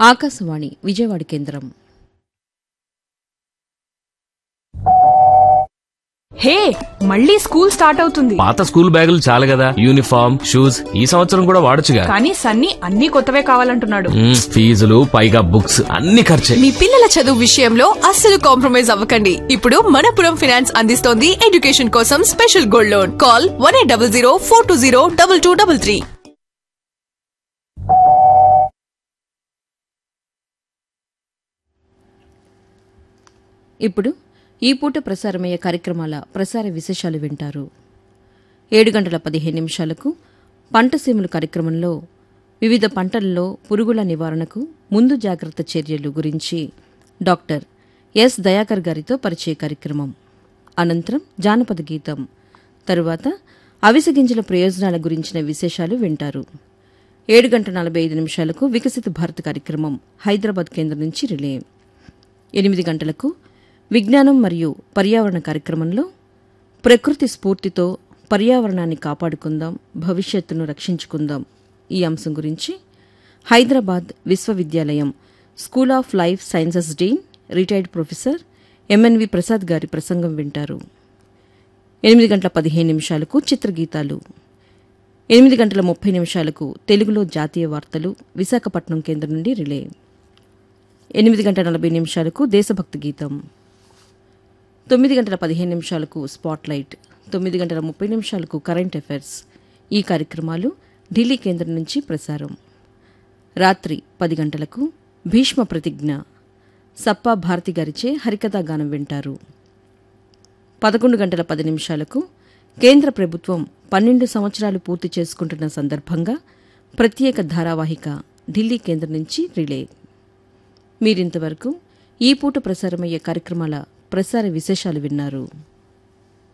ఆకాశవాణి విజయవాడ కేంద్రం హే మళ్ళీ school start అవుతుంది పాత స్కూల్ బ్యాగులు చాలు కదా యూనిఫామ్ షూస్ ఈ సంవత్సరం కూడా వాడొచ్చుగా కానీ సన్నీ అన్ని కొత్తవే కావాలంటున్నాడు మ్మ్, ఫీజులు పైగా బుక్స్ అన్ని ఖర్చే మీ పిల్లల చదువు విషయంలో అస్సలు కాంప్రమైజ్ అవ్వకండి ఇప్పుడు మనపురం ఫైనాన్స్ అందిస్తోంది ఎడ్యుకేషన్ కోసం special gold loan call one eight double zero four two zero double two double three ఇప్పుడు ఈ పూట ప్రసారమయ్యే కార్యక్రమాల ప్రసార విశేషాలు వింటారు ఏడు గంటల పదిహేను నిమిషాలకు పంటసీములు కార్యక్రమంలో వివిధ పంటల్లో పురుగుల నివారణకు ముందు జాగ్రత్త చర్యలు గురించి డాక్టర్ ఎస్ దయాకర్ గారితో పరిచయ కార్యక్రమం అనంతరం జానపద గీతం తరువాత అవిసె గింజల ప్రయోజనాల గురించిన విశేషాలు వింటారు ఏడు గంటల నలభై ఐదు నిమిషాలకు వికసిత భారత్ కార్యక్రమం హైదరాబాద్ కేంద్రం నుంచి రిలే ఎనిమిది గంటలకు విజ్ఞానం మరియు పర్యావరణ కార్యక్రమంలో ప్రకృతి స్ఫూర్తితో పర్యావరణాన్ని కాపాడుకుందాం భవిష్యత్తును రక్షించుకుందాం ఈ అంశం గురించి హైదరాబాద్ విశ్వవిద్యాలయం school of life sciences dean retired professor MNV Prasad గారి ప్రసంగం వింటారు ఎనిమిది గంటల పదిహేను నిమిషాలకు చిత్రగీతాలు ఎనిమిది గంటల ముప్పై నిమిషాలకు తెలుగులో జాతీయ వార్తలు విశాఖపట్నం కేంద్రం నుండి రిలే ఎనిమిది గంటల నలభై నిమిషాలకు దేశభక్తి గీతం తొమ్మిది గంటల పదిహేను నిమిషాలకు స్పాట్లైట్ తొమ్మిది గంటల ముప్పై నిమిషాలకు కరెంట్ అఫైర్స్ ఈ కార్యక్రమాలు ఢిల్లీ కేంద్రం నుంచి ప్రసారం రాత్రి పది గంటలకు భీష్మ ప్రతిజ్ఞ సప్పా భారతి గారిచే హరికథా గానం వింటారు పదకొండు గంటల పది నిమిషాలకు కేంద్ర ప్రభుత్వం పన్నెండు సంవత్సరాలు పూర్తి చేసుకుంటున్న సందర్భంగా ప్రత్యేక ధారావాహిక ఢిల్లీ కేంద్రం నుంచి రిలే మీరింతవరకు ఈ పూట ప్రసారమయ్యే కార్యక్రమాల ప్రసార విశేషాలు విన్నారు